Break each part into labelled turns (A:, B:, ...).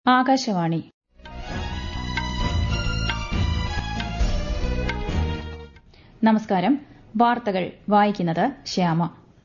A: ആകാശവാണി നമസ്കാരം വാർത്തകൾ വായിക്കുന്നത് ശ്യാമ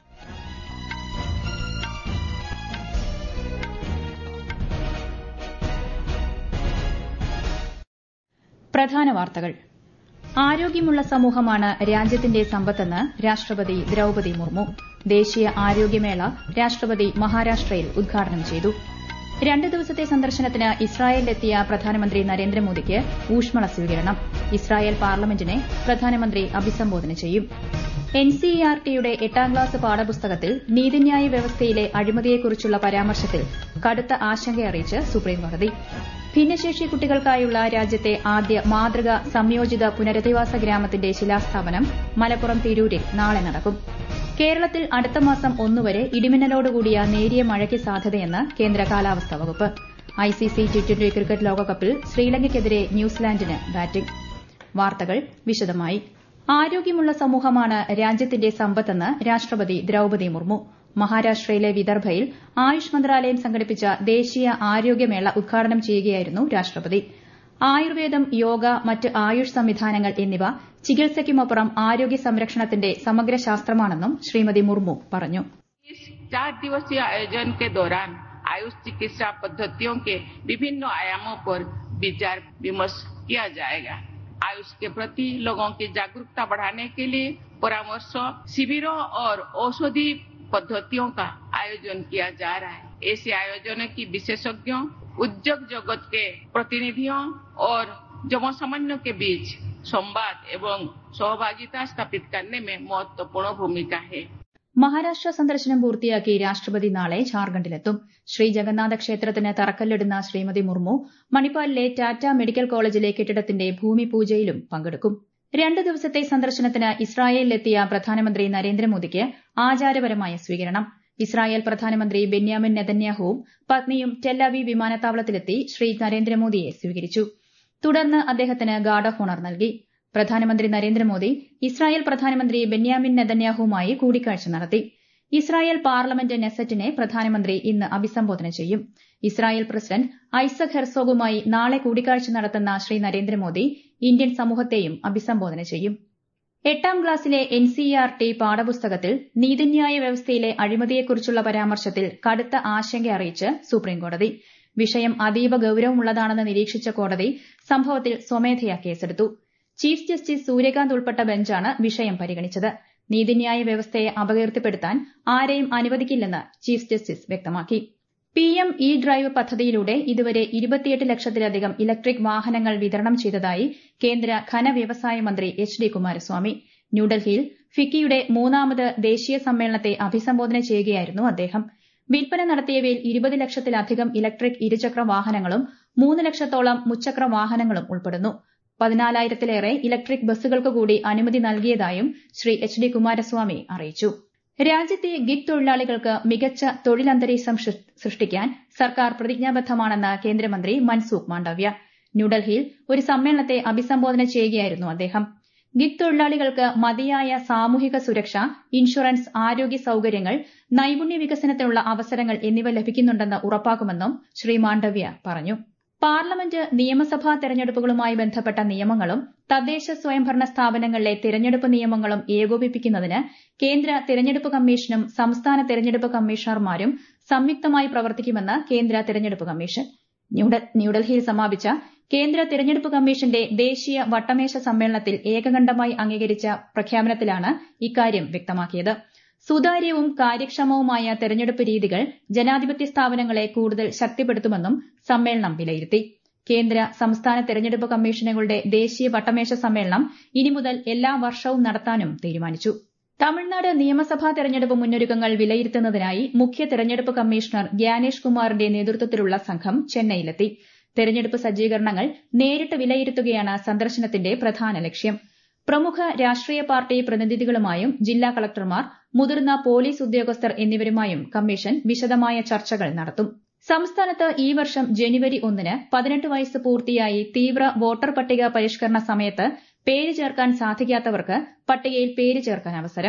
A: പ്രധാന വാർത്തകൾ ആരോഗ്യമുള്ള സമൂഹമാണ് രാജ്യത്തിന്റെ സമ്പത്തെന്ന് രാഷ്ട്രപതി ദ്രൌപതി മുർമു ദേശീയ ആരോഗ്യമേള രാഷ്ട്രപതി മഹാരാഷ്ട്രയിൽ ഉദ്ഘാടനം ചെയ്തു രണ്ട് ദിവസത്തെ സന്ദർശനത്തിന് ഇസ്രായേലിലെത്തിയ പ്രധാനമന്ത്രി നരേന്ദ്രമോദിക്ക് ഊഷ്മള സ്വീകരണം ഇസ്രായേൽ പാർലമെന്റിനെ പ്രധാനമന്ത്രി അഭിസംബോധന ചെയ്യും എൻസിഇആർടിയുടെ എട്ടാം ക്ലാസ് പാഠപുസ്തകത്തിൽ നീതിന്യായ വ്യവസ്ഥയിലെ അഴിമതിയെക്കുറിച്ചുള്ള പരാമർശത്തിൽ കടുത്ത ആശങ്കയറിയിച്ച് സുപ്രീംകോടതി ഭിന്നശേഷി കുട്ടികൾക്കായുള്ള രാജ്യത്തെ ആദ്യ മാതൃക സംയോജിത പുനരധിവാസ ഗ്രാമത്തിന്റെ ശിലാസ്ഥാപനം മലപ്പുറം തിരൂരിൽ നാളെ നടക്കും കേരളത്തിൽ അടുത്ത മാസം ഒന്നുവരെ ഇടിമിന്നലോടുകൂടിയ നേരിയ മഴയ്ക്ക് സാധ്യതയെന്ന് കേന്ദ്ര കാലാവസ്ഥാ വകുപ്പ് ഐസിസി ടി ട്വന്റി ക്രിക്കറ്റ് ലോകകപ്പിൽ ശ്രീലങ്കയ്ക്കെതിരെ ന്യൂസിലാൻഡിന് ബാറ്റിംഗ് വാർത്തകൾ വിശദമായി ആരോഗ്യമുള്ള സമൂഹമാണ് രാജ്യത്തിന്റെ സമ്പത്തെന്ന് രാഷ്ട്രപതി ദ്രൌപതി മുർമു മഹാരാഷ്ട്രയിലെ വിദർഭയിൽ ആയുഷ് മന്ത്രാലയം സംഘടിപ്പിച്ച ദേശീയ ആരോഗ്യമേള ഉദ്ഘാടനം ചെയ്യുകയായിരുന്നു രാഷ്ട്രപതി ആയുർവേദം യോഗ മറ്റ് ആയുഷ് സംവിധാനങ്ങൾ എന്നിവ ചികിത്സയ്ക്കുമപ്പുറം ആരോഗ്യ സംരക്ഷണത്തിന്റെ സമഗ്ര ശാസ്ത്രമാണെന്നും ശ്രീമതി മുർമു പറഞ്ഞു
B: इस चार दिवसीय आयोजन के दौरान आयुष चिकित्सा पद्धतियों के विभिन्न आयामों पर विचार विमर्श किया जाएगा आयुष के प्रति लोगों की जागरूकता बढ़ाने के लिए परामर्श शिविरों और औषधि पद्धतियों का आयोजन किया जा रहा है ऐसे आयोजनों की विशेषज्ञों उद्योग जगत के प्रतिनिधियों और जनसामान्यों के बीच संवाद एवं सहभागिता स्थापित करने में महत्वपूर्ण भूमिका है
A: മഹാരാഷ്ട്ര സന്ദർശനം പൂർത്തിയാക്കി രാഷ്ട്രപതി നാളെ ഝാർഖണ്ഡിലെത്തും ശ്രീ ജഗന്നാഥ ക്ഷേത്രത്തിന് തറക്കല്ലിടുന്ന ശ്രീമതി മുർമു മണിപ്പാലിലെ ടാറ്റ മെഡിക്കൽ കോളേജിലെ കെട്ടിടത്തിന്റെ ഭൂമി പൂജയിലും പങ്കെടുക്കും രണ്ട് ദിവസത്തെ സന്ദർശനത്തിന് ഇസ്രായേലിലെത്തിയ പ്രധാനമന്ത്രി നരേന്ദ്രമോദിക്ക് ആചാരപരമായ സ്വീകരണം ഇസ്രായേൽ പ്രധാനമന്ത്രി ബെന്യാമിൻ നെതന്യാഹുവും പത്നിയും ടെല്ലവി വിമാനത്താവളത്തിലെത്തി ശ്രീ നരേന്ദ്രമോദിയെ സ്വീകരിച്ചു തുടർന്ന് അദ്ദേഹത്തിന് ഗാർഡ് ഓഫ് ഓണർ നൽകി പ്രധാനമന്ത്രി നരേന്ദ്രമോദി ഇസ്രായേൽ പ്രധാനമന്ത്രി ബെന്യാമിൻ നെതന്യാഹുവുമായി കൂടിക്കാഴ്ച നടത്തി ഇസ്രായേൽ പാർലമെന്റ് നെസറ്റിനെ പ്രധാനമന്ത്രി ഇന്ന് അഭിസംബോധന ചെയ്യും ഇസ്രായേൽ പ്രസിഡന്റ് ഐസക് ഹെർസോഗുമായി നാളെ കൂടിക്കാഴ്ച നടത്തുന്ന ശ്രീ നരേന്ദ്രമോദി ഇന്ത്യൻ സമൂഹത്തെയും അഭിസംബോധന ചെയ്യും എട്ടാം ക്ലാസ്സിലെ എൻസിഇആർടി പാഠപുസ്തകത്തിൽ നീതിന്യായ വ്യവസ്ഥയിലെ അഴിമതിയെക്കുറിച്ചുള്ള പരാമർശത്തിൽ കടുത്ത ആശങ്ക അറിയിച്ച് സുപ്രീംകോടതി വിഷയം അതീവ ഗൌരവമുള്ളതാണെന്ന് നിരീക്ഷിച്ച കോടതി സംഭവത്തിൽ സ്വമേധയാ കേസെടുത്തു ചീഫ് ജസ്റ്റിസ് സൂര്യകാന്ത് ഉൾപ്പെട്ട ബെഞ്ചാണ് വിഷയം പരിഗണിച്ചത് നീതിന്യായ വ്യവസ്ഥയെ അപകീർത്തിപ്പെടുത്താൻ ആരെയും അനുവദിക്കില്ലെന്ന് ചീഫ് ജസ്റ്റിസ് വ്യക്തമാക്കി പിഎം ഇ ഡ്രൈവ് പദ്ധതിയിലൂടെ ഇതുവരെ ഇരുപത്തിയെട്ട് ലക്ഷത്തിലധികം ഇലക്ട്രിക് വാഹനങ്ങൾ വിതരണം ചെയ്തതായി കേന്ദ്ര ഖനവ്യവസായ മന്ത്രി എച്ച് ഡി കുമാരസ്വാമി ന്യൂഡൽഹിയിൽ ഫിക്കിയുടെ മൂന്നാമത് ദേശീയ സമ്മേളനത്തെ അഭിസംബോധന ചെയ്യുകയായിരുന്നു അദ്ദേഹം വിൽപ്പന നടത്തിയവയിൽ ഇരുപത് ലക്ഷത്തിലധികം ഇലക്ട്രിക് ഇരുചക്ര വാഹനങ്ങളും മൂന്ന് ലക്ഷത്തോളം മുച്ചക്ര വാഹനങ്ങളും ഉൾപ്പെടുന്നു പതിനാലായിരത്തിലേറെ ഇലക്ട്രിക് ബസ്സുകൾക്ക് കൂടി അനുമതി നൽകിയതായും ശ്രീ എച്ച് ഡി കുമാരസ്വാമി അറിയിച്ചു രാജ്യത്തെ ഗിഗ് തൊഴിലാളികൾക്ക് മികച്ച തൊഴിലന്തരീക്ഷം സൃഷ്ടിക്കാൻ സർക്കാർ പ്രതിജ്ഞാബദ്ധമാണെന്ന് കേന്ദ്രമന്ത്രി മൻസൂഖ് മാണ്ഡവ്യ ന്യൂഡൽഹിയിൽ ഒരു സമ്മേളനത്തെ അഭിസംബോധന ചെയ്യുകയായിരുന്നു അദ്ദേഹം ഗിഗ് തൊഴിലാളികൾക്ക് മതിയായ സാമൂഹിക സുരക്ഷ ഇൻഷുറൻസ് ആരോഗ്യ സൌകര്യങ്ങൾ നൈപുണ്യ വികസനത്തിനുള്ള അവസരങ്ങൾ എന്നിവ ലഭിക്കുന്നുണ്ടെന്ന് ഉറപ്പാക്കുമെന്നും ശ്രീ മാണ്ഡവ്യ പറഞ്ഞു പാർലമെന്റ് നിയമസഭാ തെരഞ്ഞെടുപ്പുകളുമായി ബന്ധപ്പെട്ട നിയമങ്ങളും തദ്ദേശ സ്വയംഭരണ സ്ഥാപനങ്ങളിലെ തെരഞ്ഞെടുപ്പ് നിയമങ്ങളും ഏകോപിപ്പിക്കുന്നതിന് കേന്ദ്ര തെരഞ്ഞെടുപ്പ് കമ്മീഷനും സംസ്ഥാന തെരഞ്ഞെടുപ്പ് കമ്മീഷണർമാരും സംയുക്തമായി പ്രവർത്തിക്കുമെന്ന് കേന്ദ്ര തെരഞ്ഞെടുപ്പ് കമ്മീഷൻ ന്യൂഡൽഹിയിൽ സമാപിച്ച കേന്ദ്ര തെരഞ്ഞെടുപ്പ് കമ്മീഷന്റെ ദേശീയ വട്ടമേശ സമ്മേളനത്തിൽ ഏകകണ്ഠമായി അംഗീകരിച്ച പ്രഖ്യാപനത്തിലാണ് ഇക്കാര്യം വ്യക്തമാക്കിയത് സുതാര്യവും കാര്യക്ഷമവുമായ തെരഞ്ഞെടുപ്പ് രീതികൾ ജനാധിപത്യ സ്ഥാപനങ്ങളെ കൂടുതൽ ശക്തിപ്പെടുത്തുമെന്നും സമ്മേളനം വിലയിരുത്തി കേന്ദ്ര സംസ്ഥാന തെരഞ്ഞെടുപ്പ് കമ്മീഷനുകളുടെ ദേശീയ വട്ടമേശ സമ്മേളനം ഇനി മുതൽ എല്ലാ വർഷവും നടത്താനും തീരുമാനിച്ചു തമിഴ്നാട് നിയമസഭാ തെരഞ്ഞെടുപ്പ് മുന്നൊരുക്കങ്ങൾ വിലയിരുത്തുന്നതിനായി മുഖ്യ തെരഞ്ഞെടുപ്പ് കമ്മീഷണർ ഗ്യാനേഷ് കുമാറിന്റെ നേതൃത്വത്തിലുള്ള സംഘം ചെന്നൈയിലെത്തി തെരഞ്ഞെടുപ്പ് സജ്ജീകരണങ്ങൾ നേരിട്ട് വിലയിരുത്തുകയാണ് സന്ദർശനത്തിന്റെ പ്രധാന ലക്ഷ്യം പ്രമുഖ രാഷ്ട്രീയ പാർട്ടി പ്രതിനിധികളുമായും ജില്ലാ കളക്ടർമാർ മുതിർന്ന പോലീസ് ഉദ്യോഗസ്ഥർ എന്നിവരുമായും കമ്മീഷൻ വിശദമായ ചർച്ചകൾ നടത്തും സംസ്ഥാനത്ത് ഈ വർഷം ജനുവരി ഒന്നിന് പതിനെട്ട് വയസ്സ് പൂർത്തിയായി തീവ്ര വോട്ടർ പട്ടിക പരിഷ്കരണ സമയത്ത് പേര് ചേർക്കാൻ സാധിക്കാത്തവർക്ക് പട്ടികയിൽ പേര് ചേർക്കാൻ അവസരം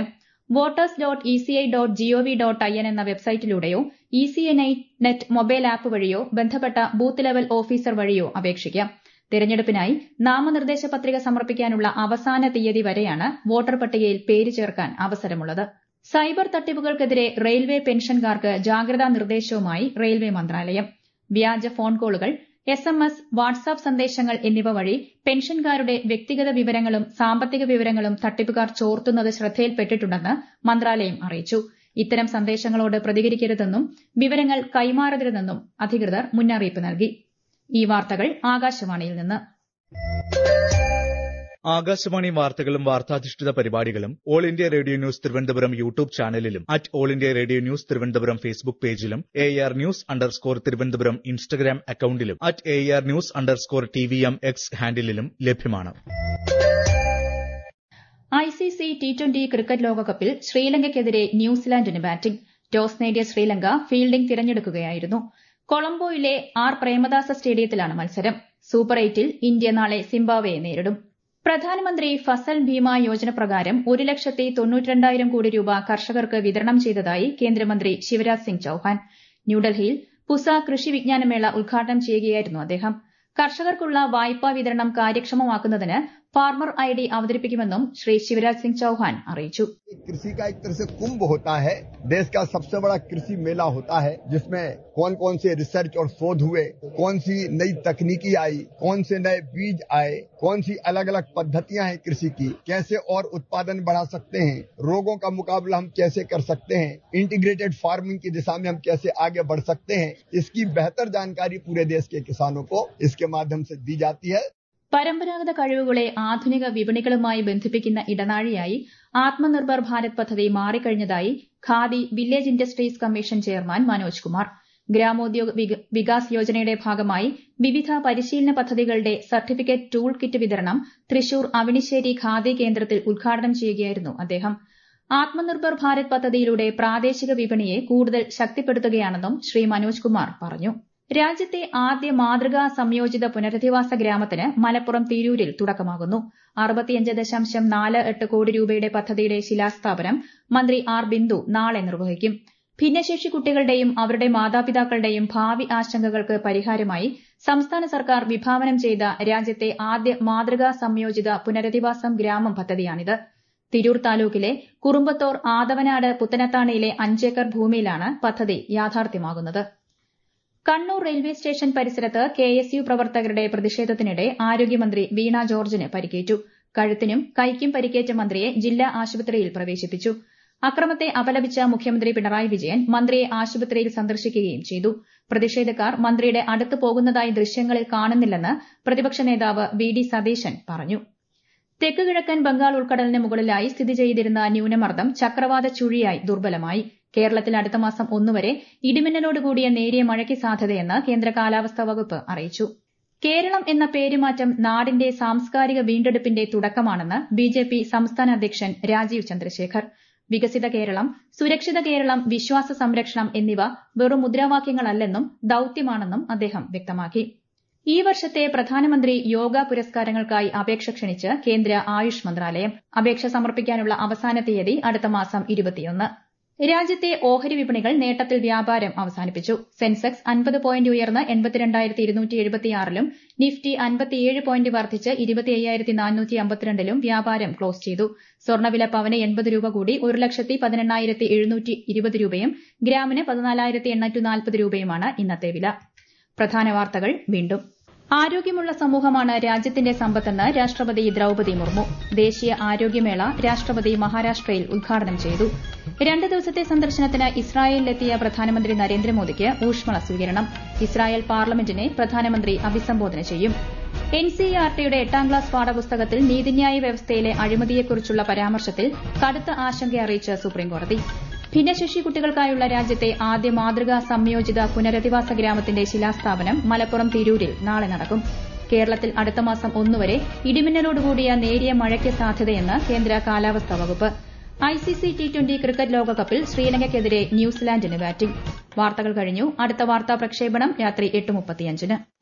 A: voters dot E C I dot gov dot I N എന്ന വെബ്സൈറ്റിലൂടെയോ E C N I net mobile app വഴിയോ ബന്ധപ്പെട്ട ബൂത്ത് ലെവൽ ഓഫീസർ വഴിയോ അപേക്ഷിക്കാം തെരഞ്ഞെടുപ്പിനായി നാമനിർദ്ദേശ പത്രിക സമർപ്പിക്കാനുള്ള അവസാന തീയതി വരെയാണ് വോട്ടർ പട്ടികയിൽ പേര് ചേർക്കാൻ അവസരമുള്ളത് സൈബർ തട്ടിപ്പുകൾക്കെതിരെ റെയിൽവേ പെൻഷൻകാർക്ക് ജാഗ്രതാ നിർദ്ദേശവുമായി റെയിൽവേ മന്ത്രാലയം വ്യാജ ഫോൺ കോളുകൾ എസ് എം എസ് വാട്സാപ്പ് സന്ദേശങ്ങൾ എന്നിവ വഴി പെൻഷൻകാരുടെ വ്യക്തിഗത വിവരങ്ങളും സാമ്പത്തിക വിവരങ്ങളും തട്ടിപ്പുകാർ ചോർത്തുന്നത് ശ്രദ്ധയിൽപ്പെട്ടിട്ടുണ്ടെന്ന് മന്ത്രാലയം അറിയിച്ചു ഇത്തരം സന്ദേശങ്ങളോട് പ്രതികരിക്കരുതെന്നും വിവരങ്ങൾ കൈമാറരുതെന്നും അധികൃതർ മുന്നറിയിപ്പ് നൽകി ഈ വാർത്തകൾ ആകാശവാണിയിൽ നിന്ന്
C: ആകാശവാണി വാർത്തകളും വാർത്താധിഷ്ഠിത പരിപാടികളും all India radio news Thiruvananthapuram YouTube ചാനലിലും at all India radio news Thiruvananthapuram Facebook പേജിലും A R news underscore Thiruvananthapuram Instagram അക്കൌണ്ടിലും at A R news underscore T V M X ഹാൻഡിലും ലഭ്യമാണ്
A: ഐസിസി ടി ട്വന്റി ക്രിക്കറ്റ് ലോകകപ്പിൽ ശ്രീലങ്കയ്ക്കെതിരെ ന്യൂസിലാൻഡിന് ബാറ്റിംഗ് ടോസ് നേടിയ Sri Lanka fielding തിരഞ്ഞെടുക്കുകയായിരുന്നു കൊളംബോയിലെ R Premadasa സ്റ്റേഡിയത്തിലാണ് മത്സരം സൂപ്പർ എയ്റ്റിൽ ഇന്ത്യ നാളെ സിംബാബ്വെയെ നേരിടും പ്രധാനമന്ത്രി ഫസൽ ഭീമ യോജന പ്രകാരം ഒരു ലക്ഷത്തി തൊണ്ണൂറ്റിരണ്ടായിരം കോടി രൂപ കർഷകർക്ക് വിതരണം ചെയ്തതായി കേന്ദ്രമന്ത്രി ശിവരാജ് സിംഗ് ചൌഹാൻ ന്യൂഡൽഹിയിൽ പുസ കൃഷി വിജ്ഞാനമേള ഉദ്ഘാടനം ചെയ്യുകയായിരുന്നു അദ്ദേഹം കർഷകർക്കുള്ള വായ്പാ വിതരണം കാര്യക്ഷമമാക്കുന്നതിന് फार्मर आईडी അവതരിപ്പിക്കുമെന്നും ശ്രീ ശിവരാജ് സിംഗ് ചൌഹാൻ അറിയിച്ചു
D: कृषि का एक तरह से कुंभ होता है देश का सबसे बड़ा कृषि मेला होता है जिसमें कौन कौन से रिसर्च और शोध हुए कौन सी नई तकनीकी आई कौन से नए बीज आए कौन सी अलग अलग पद्धतियां हैं कृषि की कैसे और उत्पादन बढ़ा सकते हैं रोगों का मुकाबला हम कैसे कर सकते हैं इंटीग्रेटेड फार्मिंग की दिशा में हम कैसे आगे बढ़ सकते हैं इसकी बेहतर जानकारी पूरे देश के किसानों को इसके माध्यम से दी जाती है
A: പരമ്പരാഗത കഴിവുകളെ ആധുനിക വിപണികളുമായി ബന്ധിപ്പിക്കുന്ന ഇടനാഴിയായി ആത്മനിർഭർ ഭാരത് പദ്ധതി മാറിക്കഴിഞ്ഞതായി Khadi village industries commission chairman Manoj Kumar Gramodyog Vikas യോജനയുടെ ഭാഗമായി വിവിധ പരിശീലന പദ്ധതികളുടെ സർട്ടിഫിക്കറ്റ് ടൂൾ കിറ്റ് വിതരണം തൃശൂർ അവിണിശ്ശേരി ഖാദി കേന്ദ്രത്തിൽ ഉദ്ഘാടനം ചെയ്യുകയായിരുന്നു അദ്ദേഹം ആത്മനിർഭർ ഭാരത് പദ്ധതിയിലൂടെ പ്രാദേശിക വിപണിയെ കൂടുതൽ ശക്തിപ്പെടുത്തുകയാണെന്നും ശ്രീ മനോജ് കുമാർ പറഞ്ഞു രാജ്യത്തെ ആദ്യ മാതൃകാ സംയോജിത പുനരധിവാസ ഗ്രാമത്തിന് മലപ്പുറം തിരൂരിൽ തുടക്കമാകുന്നു അറുപത്തിയഞ്ച് ദശാംശം നാല് എട്ട് കോടി രൂപയുടെ പദ്ധതിയുടെ ശിലാസ്ഥാപനം മന്ത്രി ആർ ബിന്ദു നാളെ നിർവഹിക്കും ഭിന്നശേഷി കുട്ടികളുടെയും അവരുടെ മാതാപിതാക്കളുടെയും ഭാവി ആശങ്കകൾക്ക് പരിഹാരമായി സംസ്ഥാന സർക്കാർ വിഭാവനം ചെയ്ത രാജ്യത്തെ ആദ്യ മാതൃകാ സംയോജിത പുനരധിവാസം ഗ്രാമം പദ്ധതിയാണിത് തിരൂർ താലൂക്കിലെ കുറുമ്പത്തോർ ആദവനാട് പുത്തനത്താണിയിലെ അഞ്ചേക്കർ ഭൂമിയിലാണ് പദ്ധതി യാഥാർത്ഥ്യമാകുന്നത് കണ്ണൂർ റെയിൽവേ സ്റ്റേഷൻ പരിസരത്ത് കെ എസ് യു പ്രവർത്തകരുടെ പ്രതിഷേധത്തിനിടെ ആരോഗ്യമന്ത്രി വീണ ജോർജിന് പരിക്കേറ്റു കഴുത്തിനും കൈക്കും പരിക്കേറ്റ മന്ത്രിയെ ജില്ലാ ആശുപത്രിയിൽ പ്രവേശിപ്പിച്ചു അക്രമത്തെ അപലപിച്ച മുഖ്യമന്ത്രി പിണറായി വിജയൻ മന്ത്രിയെ ആശുപത്രിയിൽ സന്ദർശിക്കുകയും ചെയ്തു പ്രതിഷേധക്കാർ മന്ത്രിയുടെ അടുത്ത് പോകുന്നതായി ദൃശ്യങ്ങളിൽ കാണുന്നില്ലെന്ന് പ്രതിപക്ഷ നേതാവ് വി ഡി സതീശൻ പറഞ്ഞു തെക്ക് കിഴക്കൻ ബംഗാൾ ഉൾക്കടലിന് മുകളിലായി സ്ഥിതി ചെയ്തിരുന്ന ന്യൂനമർദ്ദം ചക്രവാത ചുഴിയായി ദുർബലമായി കേരളത്തിൽ അടുത്ത മാസം ഒന്നുവരെ ഇടിമിന്നലോട് കൂടിയ നേരിയ മഴയ്ക്ക് സാധ്യതയെന്ന് കേന്ദ്ര കാലാവസ്ഥാ വകുപ്പ് അറിയിച്ചു കേരളം എന്ന പേരുമാറ്റം നാടിന്റെ സാംസ്കാരിക വീണ്ടെടുപ്പിന്റെ തുടക്കമാണെന്ന് ബിജെപി സംസ്ഥാന അധ്യക്ഷൻ രാജീവ് ചന്ദ്രശേഖർ വികസിത കേരളം സുരക്ഷിത കേരളം വിശ്വാസ സംരക്ഷണം എന്നിവ വെറും മുദ്രാവാക്യങ്ങളല്ലെന്നും ദൌത്യമാണെന്നും അദ്ദേഹം വ്യക്തമാക്കി ഈ വർഷത്തെ പ്രധാനമന്ത്രി യോഗ പുരസ്കാരങ്ങൾക്കായി അപേക്ഷ ക്ഷണിച്ച് കേന്ദ്ര ആയുഷ് മന്ത്രാലയം അപേക്ഷ സമർപ്പിക്കാനുള്ള അവസാന തീയതി അടുത്ത മാസം ഇരുപത്തിയൊന്ന് രാജ്യത്തെ ഓഹരി വിപണികൾ നേട്ടത്തിൽ വ്യാപാരം അവസാനിപ്പിച്ചു സെൻസെക്സ് അൻപത് പോയിന്റ് ഉയർന്ന് എൺപത്തിരണ്ടായിരത്തി ഇരുന്നൂറ്റി എഴുപത്തിയാറിലും നിഫ്റ്റി അൻപത്തിയേഴ് പോയിന്റ് വർദ്ധിച്ച് ഇരുപത്തി അയ്യായിരത്തി നാനൂറ്റി അമ്പത്തിരണ്ടിലും വ്യാപാരം ക്ലോസ് ചെയ്തു സ്വർണ്ണവില പവന് എൺപത് രൂപ കൂടി ഒരു ലക്ഷത്തി പതിനെണ്ണായിരത്തി എഴുന്നൂറ്റി ഇരുപത് രൂപയും ഗ്രാമിന് പതിനാലായിരത്തി എണ്ണൂറ്റി നാൽപ്പത് രൂപയുമാണ് ഇന്നത്തെ വില പ്രധാന വാർത്തകൾ വീണ്ടും ആരോഗ്യമുള്ള സമൂഹമാണ് രാജ്യത്തിന്റെ സമ്പത്തെന്ന് രാഷ്ട്രപതി ദ്രൌപതി മുർമു ദേശീയ ആരോഗ്യമേള രാഷ്ട്രപതി മഹാരാഷ്ട്രയിൽ ഉദ്ഘാടനം ചെയ്തു രണ്ട് ദിവസത്തെ സന്ദർശനത്തിന് ഇസ്രായേലിലെത്തിയ പ്രധാനമന്ത്രി നരേന്ദ്രമോദിക്ക് ഊഷ്മള സ്വീകരണം ഇസ്രായേൽ പാർലമെന്റിനെ പ്രധാനമന്ത്രി അഭിസംബോധന ചെയ്യും എൻസിഇആർടിയുടെ എട്ടാം ക്ലാസ് പാഠപുസ്തകത്തിൽ നീതിന്യായ വ്യവസ്ഥയിലെ അഴിമതിയെക്കുറിച്ചുള്ള പരാമർശത്തിൽ കടുത്ത ആശങ്ക അറിയിച്ച് സുപ്രീംകോടതി ഭിന്നശേഷി കുട്ടികൾക്കായുള്ള രാജ്യത്തെ ആദ്യ മാതൃകാ സംയോജിത പുനരധിവാസ ഗ്രാമത്തിന്റെ ശിലാസ്ഥാപനം മലപ്പുറം തിരൂരിൽ നാളെ നടക്കും കേരളത്തിൽ അടുത്ത മാസം ഒന്നുവരെ ഇടിമിന്നലോടുകൂടിയ നേരിയ മഴയ്ക്ക് സാധ്യതയെന്ന് കേന്ദ്ര കാലാവസ്ഥാ വകുപ്പ് ഐസിസി ടി ട്വന്റി ക്രിക്കറ്റ് ലോകകപ്പിൽ ശ്രീലങ്കയ്ക്കെതിരെ ന്യൂസിലാൻഡിന് ബാറ്റിംഗ് വാർത്തകൾ കഴിഞ്ഞു അടുത്ത വാർത്താ പ്രക്ഷേപണം രാത്രി എട്ട് മുപ്പത്തിയഞ്ചിന്